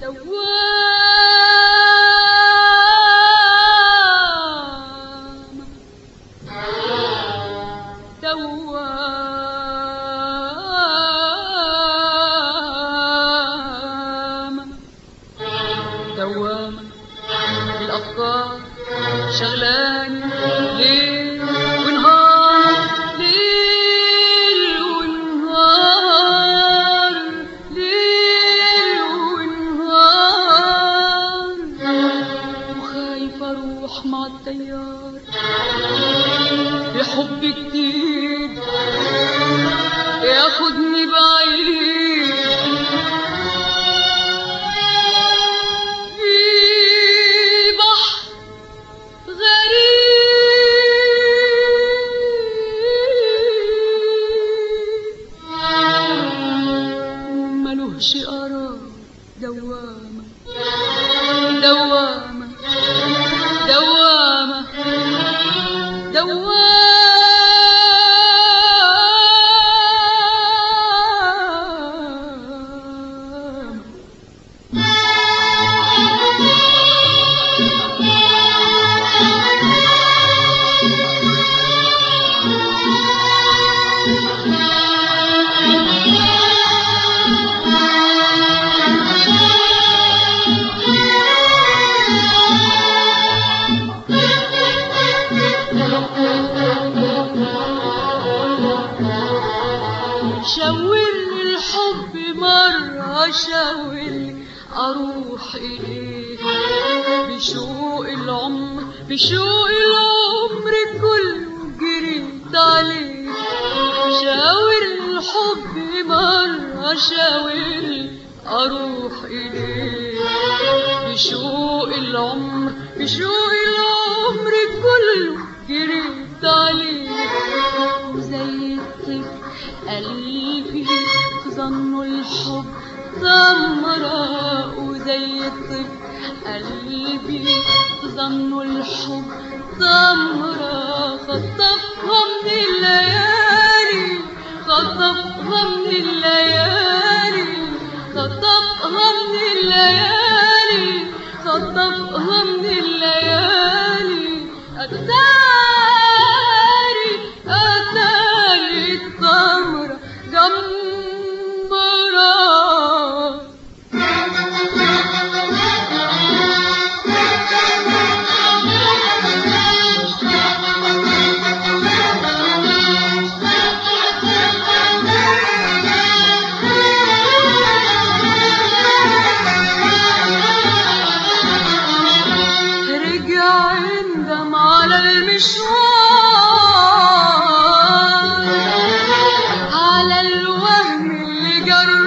دوامة دوامة دوامة الأفكار شغلاني ليل ونهار ليل ونهار ليل ونهار وخايفة أروح مع التيار في حب جديد ياخدني بعيد في بحر غريب ملوش قرار دوامة دوامة دوامة دوامة شاورني الحب مرة شاورني أروح إليه بشوق العمر بشوق العمر كله جريت عليه شاورني الحب مرة شاورني أروح إليه بشوق العمر بشوق العمر كله جريت عليه وزي الطفل قلبي ظنوا الحب ثمرة وزي الطفل قلبي ظنوا الحب ثمرة خطفها من الليالي خطفها من الليالي خطفها من الليالي خطفها من الليالي أتاري أتاري الثمرة جمرة رجع يندم على المشوار على الوهم اللي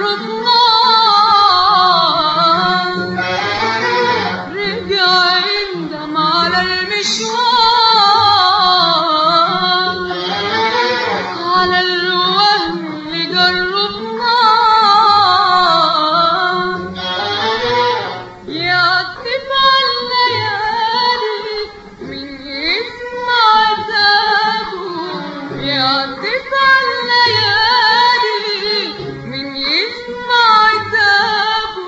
جربناه رجع يندم على المشوار على الوهم اللي جربناه يعتب على الليالي من يسمع عذابه يعتب على الليالي من يسمع عذابه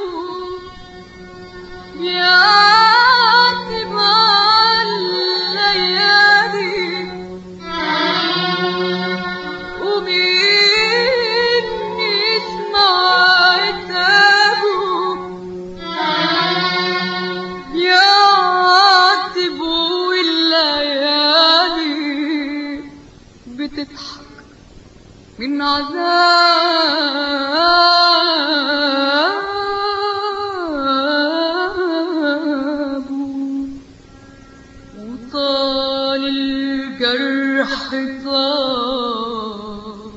يعتب على الليالي ومين يسمع عتابه يعاتبوا الليالي بتضحك من عذابه وطال الجرح طال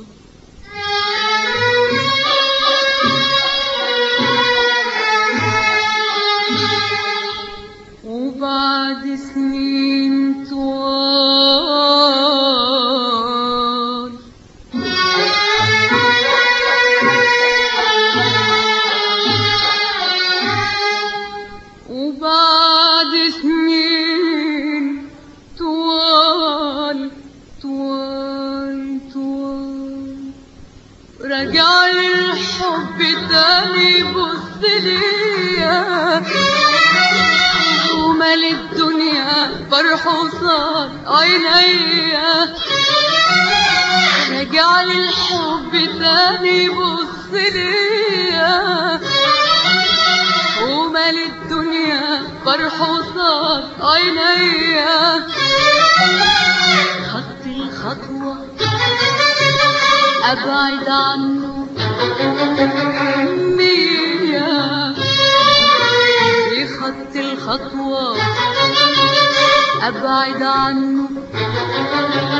وبعد سنين طوال فرحه صار عينيا رجع لي الحب تاني يبص ليا ومال الدنيا فرحه صار عينيا خدت الخطوة أبعد عنه مية في خدت الخطوة أبعد عنه